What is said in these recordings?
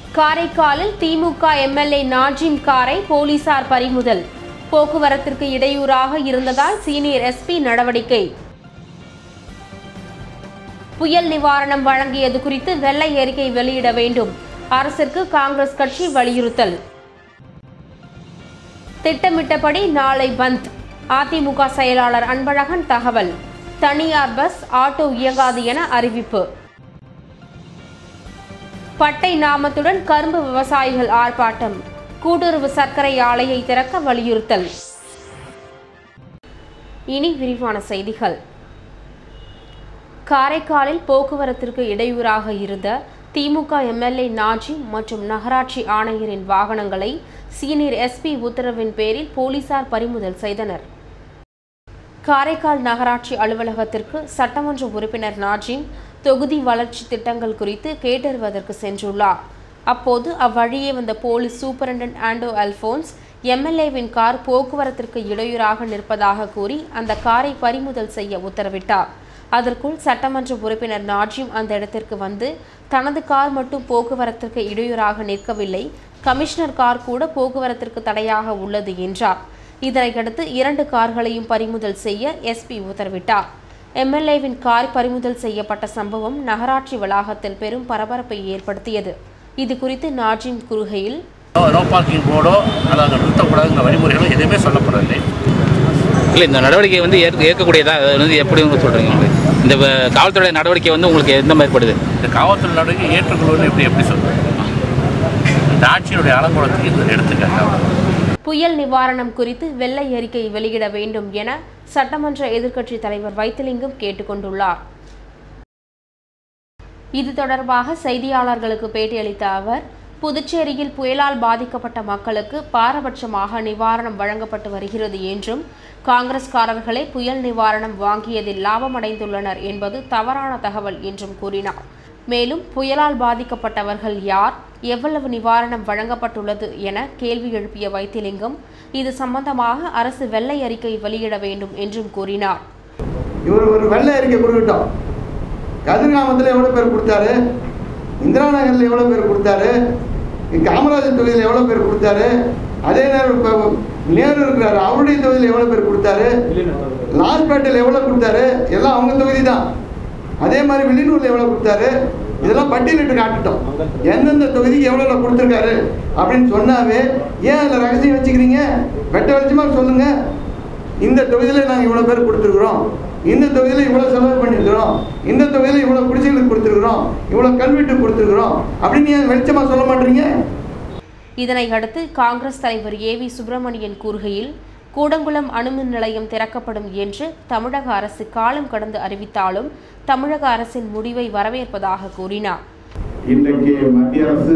காரைக்காலில் திமுக எம்எல்ஏ நாஜிம் காரை போலீசார் பறிமுதல் போக்குவரத்திற்கு இடையூறாக இருந்ததால் சீனியர் எஸ்பி நடவடிக்கை புயல் நிவாரணம் வழங்கியது குறித்து வெள்ளை அறிக்கை வெளியிட வேண்டும் அரசிற்கு காங்கிரஸ் கட்சி வலியுறுத்தல் திட்டமிட்டபடி நாளை பந்த் அதிமுக செயலாளர் அன்பழகன் தகவல் தனியார் பஸ் ஆட்டோ இயங்காது என அறிவிப்பு பட்டை நாமத்துடன் கரும்பு விவசாயிகள் ஆர்ப்பாட்டம் கூட்டுறவு சர்க்கரை ஆலையை திறக்க வலியுறுத்தல் இனி விரிவான செய்திகள் காரைக்காலில் போக்குவரத்திற்கு இடையூறாக இருந்த திமுக எம்எல்ஏ நாஜி மற்றும் நகராட்சி ஆணையரின் வாகனங்களை சீனியர் எஸ்பி உத்தரவின் பேரில் போலீசார் பறிமுதல் செய்தனர் காரைக்கால் நகராட்சி அலுவலகத்திற்கு சட்டமன்ற உறுப்பினர் நாஜிம் தொகுதி வளர்ச்சி திட்டங்கள் குறித்து கேட்டறிவதற்கு சென்றுள்ளார் அப்போது அவ்வழியே வந்த போலீஸ் சூப்பரண்டன்ட் ஆண்டோ அல்போன்ஸ் எம்எல்ஏவின் கார் போக்குவரத்திற்கு இடையூறாக நிற்பதாக கூறி அந்த காரை பறிமுதல் செய்ய உத்தரவிட்டார் அதற்குள் சட்டமன்ற உறுப்பினர் நாஜிம் அந்த இடத்திற்கு வந்து தனது கார் மட்டும் போக்குவரத்திற்கு இடையூறாக நிற்கவில்லை கமிஷனர் கார் கூட போக்குவரத்திற்கு தடையாக உள்ளது என்றார் இதனையடுத்து இரண்டு கார்களையும் பறிமுதல் செய்ய எஸ்பி உத்தரவிட்டார் எம்எல்ஏவின் கார் பறிமுதல் செய்யப்பட்ட சம்பவம் நகராட்சி வளாகத்தில் பெரும் பரபரப்பை ஏற்படுத்தியது இது குறித்து நாஜிம் கூறுகையில் நோ பார்க்கிங் போர்டோ அல்லது அங்கே நிறுத்தக்கூடாதுங்கிற வழிமுறைகளோ எதுவுமே சொல்லப்படவில்லை இல்லை இந்த நடவடிக்கை வந்து ஏற்க ஏற்கக்கூடியதா அது வந்து எப்படி உங்களுக்கு சொல்கிறீங்க உங்களுக்கு இந்த வ- காவல்துறை நடவடிக்கை வந்து உங்களுக்கு எந்த மாதிரி ஏற்படுது இந்த காவல்துறை நடவடிக்கை ஏற்றுக்கொள்வது எப்படி எப்படி சொல்றது இந்த ஆட்சியினுடைய அலங்கோலத்துக்கு இது எடுத்துக்காட்டு புயல் நிவாரணம் குறித்து வெள்ளை அறிக்கை வெளியிட வேண்டும் என சட்டமன்ற எதிர்க்கட்சித் தலைவர் வைத்திலிங்கம் கேட்டுக்கொண்டுள்ளார் இது தொடர்பாக செய்தியாளர்களுக்கு பேட்டியளித்த அவர் புதுச்சேரியில் புயலால் பாதிக்கப்பட்ட மக்களுக்கு பாரபட்சமாக நிவாரணம் வழங்கப்பட்டு வருகிறது என்றும் காங்கிரஸ்காரர்களே புயல் நிவாரணம் வாங்கியதில் லாபமடைந்துள்ளனர் என்பது தவறான தகவல் என்றும் கூறினார் மேலும் புயலால் பாதிக்கப்பட்டவர்கள் யார் எவ்வளவு நிவாரணம் வழங்கப்பட்டுள்ளது என கேள்வி எழுப்பிய வைத்திலிங்கம் இது சம்பந்தமாக அரசு வெள்ளை அறிக்கை வெளியிட வேண்டும் என்றும் கூறினார் இவர் ஒரு வெள்ளை அறிக்கை கொடுக்கட்டும் கதிர்காமத்தில் எவ்வளோ பேர் கொடுத்தாரு இந்திரா நகரில் எவ்வளோ பேர் கொடுத்தாரு காமராஜர் தொகுதியில் எவ்வளோ பேர் கொடுத்தாரு அதே நேரம் இப்போ நேரு இருக்கிறாரு அவருடைய தொகுதியில் எவ்வளோ பேர் கொடுத்தாரு லால்பேட்டையில் எவ்வளோ கொடுத்தாரு எல்லாம் அவங்க தொகுதி தான் அதே மாதிரி வில்லியனூரில் எவ்வளோ கொடுத்தாரு இதெல்லாம் பட்டியலிட்டு காட்டட்டும் எந்தெந்த தொகுதிக்கு எவ்வளோ கொடுத்துருக்காரு அப்படின்னு சொன்னாவே ஏன் அதில் ரகசியம் வச்சுக்கிறீங்க வெட்ட வெளிச்சமாக சொல்லுங்கள் இந்த தொகுதியில் நாங்கள் இவ்வளோ பேர் கொடுத்துருக்குறோம் இந்த தொகுதியில் இவ்வளோ செலவு பண்ணியிருக்கிறோம் இந்த தொகுதியில் இவ்வளோ குடிசைகளுக்கு கொடுத்துருக்குறோம் இவ்வளோ கல்வெட்டுக்கு கொடுத்துருக்குறோம் அப்படின்னு ஏன் வெளிச்சமாக சொல்ல மாட்டீங்க இதனை அடுத்து காங்கிரஸ் தலைவர் ஏ வி சுப்பிரமணியன் கூறுகையில் கூடங்குளம் அணுமின் நிலையம் திறக்கப்படும் என்று தமிழக அரசு காலம் கடந்து அறிவித்தாலும் தமிழக அரசின் முடிவை வரவேற்பதாக கூறினார் இன்றைக்கு மத்திய அரசு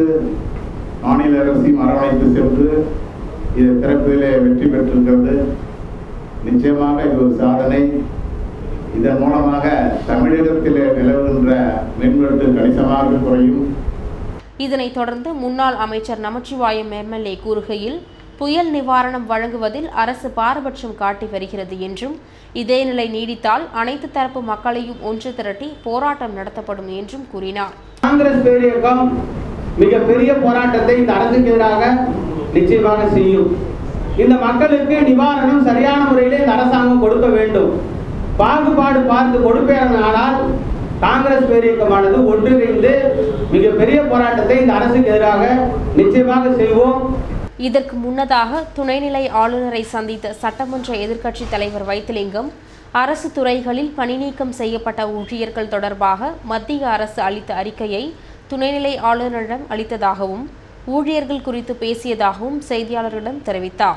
மாநில அரசையும் அரவணைத்து சென்று இதை திறப்பதிலே வெற்றி பெற்றிருக்கிறது நிச்சயமாக இது ஒரு சாதனை இதன் மூலமாக தமிழகத்திலே நிலவுகின்ற மின்வெட்டு கணிசமாக குறையும் இதனைத் தொடர்ந்து முன்னாள் அமைச்சர் நமச்சிவாயம் எம்எல்ஏ கூறுகையில் புயல் நிவாரணம் வழங்குவதில் அரசு பாரபட்சம் காட்டி வருகிறது என்றும் இதே நிலை நீடித்தால் அனைத்து தரப்பு மக்களையும் ஒன்று திரட்டி போராட்டம் நடத்தப்படும் என்றும் கூறினார் காங்கிரஸ் பேரியக்கம் மிகப்பெரிய போராட்டத்தை இந்த அரசுக்கு எதிராக நிச்சயமாக செய்யும் இந்த மக்களுக்கு நிவாரணம் சரியான முறையிலே இந்த அரசாங்கம் கொடுக்க வேண்டும் பாகுபாடு பார்த்து கொடுப்பேனால் காங்கிரஸ் பேரியக்கமானது ஒன்றிணைந்து மிகப்பெரிய போராட்டத்தை இந்த அரசுக்கு எதிராக நிச்சயமாக செய்வோம் இதற்கு முன்னதாக துணைநிலை ஆளுநரை சந்தித்த சட்டமன்ற எதிர்க்கட்சித் தலைவர் வைத்திலிங்கம் அரசு துறைகளில் பணிநீக்கம் செய்யப்பட்ட ஊழியர்கள் தொடர்பாக மத்திய அரசு அளித்த அறிக்கையை துணைநிலை ஆளுநரிடம் அளித்ததாகவும் ஊழியர்கள் குறித்து பேசியதாகவும் செய்தியாளர்களிடம் தெரிவித்தார்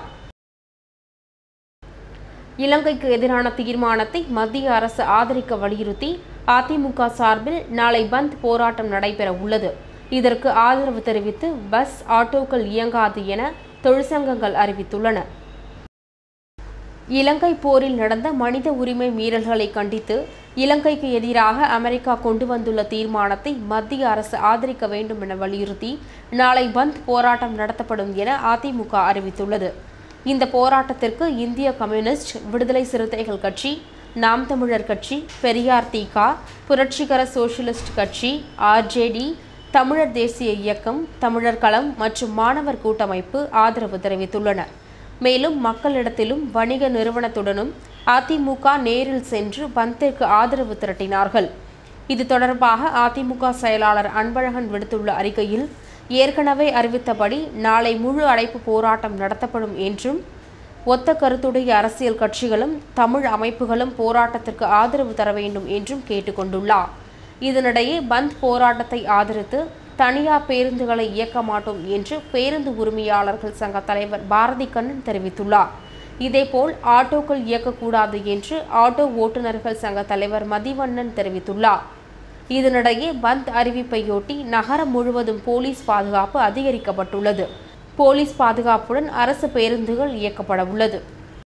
இலங்கைக்கு எதிரான தீர்மானத்தை மத்திய அரசு ஆதரிக்க வலியுறுத்தி அதிமுக சார்பில் நாளை பந்த் போராட்டம் நடைபெற உள்ளது இதற்கு ஆதரவு தெரிவித்து பஸ் ஆட்டோக்கள் இயங்காது என தொழிற்சங்கங்கள் அறிவித்துள்ளன இலங்கை போரில் நடந்த மனித உரிமை மீறல்களை கண்டித்து இலங்கைக்கு எதிராக அமெரிக்கா கொண்டு வந்துள்ள தீர்மானத்தை மத்திய அரசு ஆதரிக்க வேண்டும் என வலியுறுத்தி நாளை பந்த் போராட்டம் நடத்தப்படும் என அதிமுக அறிவித்துள்ளது இந்த போராட்டத்திற்கு இந்திய கம்யூனிஸ்ட் விடுதலை சிறுத்தைகள் கட்சி நாம் தமிழர் கட்சி பெரியார் தீகா புரட்சிகர சோஷலிஸ்ட் கட்சி ஆர்ஜேடி தமிழர் தேசிய இயக்கம் தமிழர் களம் மற்றும் மாணவர் கூட்டமைப்பு ஆதரவு தெரிவித்துள்ளனர் மேலும் மக்களிடத்திலும் வணிக நிறுவனத்துடனும் அதிமுக நேரில் சென்று பந்திற்கு ஆதரவு திரட்டினார்கள் இது தொடர்பாக அதிமுக செயலாளர் அன்பழகன் விடுத்துள்ள அறிக்கையில் ஏற்கனவே அறிவித்தபடி நாளை முழு அடைப்பு போராட்டம் நடத்தப்படும் என்றும் ஒத்த கருத்துடைய அரசியல் கட்சிகளும் தமிழ் அமைப்புகளும் போராட்டத்திற்கு ஆதரவு தர வேண்டும் என்றும் கேட்டுக்கொண்டுள்ளார் இதனிடையே பந்த் போராட்டத்தை ஆதரித்து தனியார் பேருந்துகளை இயக்க மாட்டோம் என்று பேருந்து உரிமையாளர்கள் சங்க தலைவர் பாரதி கண்ணன் தெரிவித்துள்ளார் இதேபோல் ஆட்டோக்கள் இயக்கக்கூடாது என்று ஆட்டோ ஓட்டுநர்கள் சங்க தலைவர் மதிவண்ணன் தெரிவித்துள்ளார் இதனிடையே பந்த் அறிவிப்பையொட்டி நகரம் முழுவதும் போலீஸ் பாதுகாப்பு அதிகரிக்கப்பட்டுள்ளது போலீஸ் பாதுகாப்புடன் அரசு பேருந்துகள் இயக்கப்பட உள்ளது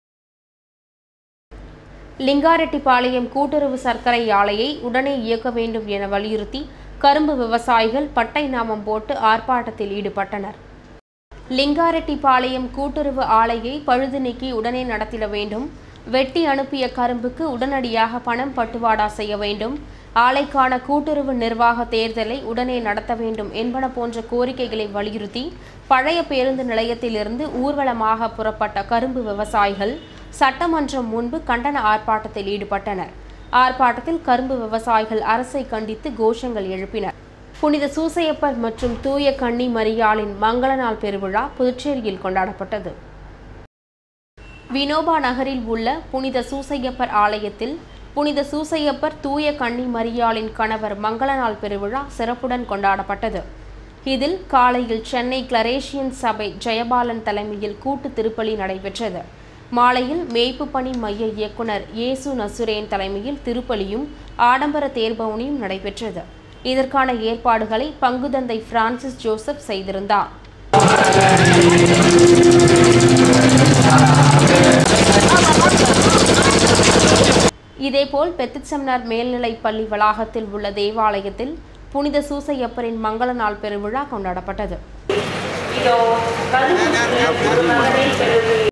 லிங்காரெட்டிப்பாளையம் கூட்டுறவு சர்க்கரை ஆலையை உடனே இயக்க வேண்டும் என வலியுறுத்தி கரும்பு விவசாயிகள் பட்டை நாமம் போட்டு ஆர்ப்பாட்டத்தில் ஈடுபட்டனர் லிங்காரெட்டிப்பாளையம் கூட்டுறவு ஆலையை பழுது நீக்கி உடனே நடத்திட வேண்டும் வெட்டி அனுப்பிய கரும்புக்கு உடனடியாக பணம் பட்டுவாடா செய்ய வேண்டும் ஆலைக்கான கூட்டுறவு நிர்வாக தேர்தலை உடனே நடத்த வேண்டும் என்பன போன்ற கோரிக்கைகளை வலியுறுத்தி பழைய பேருந்து நிலையத்திலிருந்து ஊர்வலமாக புறப்பட்ட கரும்பு விவசாயிகள் சட்டமன்றம் முன்பு கண்டன ஆர்ப்பாட்டத்தில் ஈடுபட்டனர் ஆர்ப்பாட்டத்தில் கரும்பு விவசாயிகள் அரசை கண்டித்து கோஷங்கள் எழுப்பினர் புனித சூசையப்பர் மற்றும் தூய கன்னி மரியாளின் மங்கள நாள் பெருவிழா புதுச்சேரியில் கொண்டாடப்பட்டது வினோபா நகரில் உள்ள புனித சூசையப்பர் ஆலயத்தில் புனித சூசையப்பர் தூய கன்னி மரியாளின் கணவர் மங்கள நாள் பெருவிழா சிறப்புடன் கொண்டாடப்பட்டது இதில் காலையில் சென்னை கிளரேஷியன் சபை ஜெயபாலன் தலைமையில் கூட்டு திருப்பலி நடைபெற்றது மாலையில் மேய்ப்பு பணி மைய இயக்குனர் இயேசு நசுரேன் தலைமையில் திருப்பலியும் ஆடம்பர தேர்பவனியும் நடைபெற்றது இதற்கான ஏற்பாடுகளை பங்குதந்தை பிரான்சிஸ் ஜோசப் செய்திருந்தார் இதேபோல் பெத்திச்சம்னார் மேல்நிலைப் பள்ளி வளாகத்தில் உள்ள தேவாலயத்தில் புனித சூசையப்பரின் மங்கள நாள் பெருவிழா கொண்டாடப்பட்டது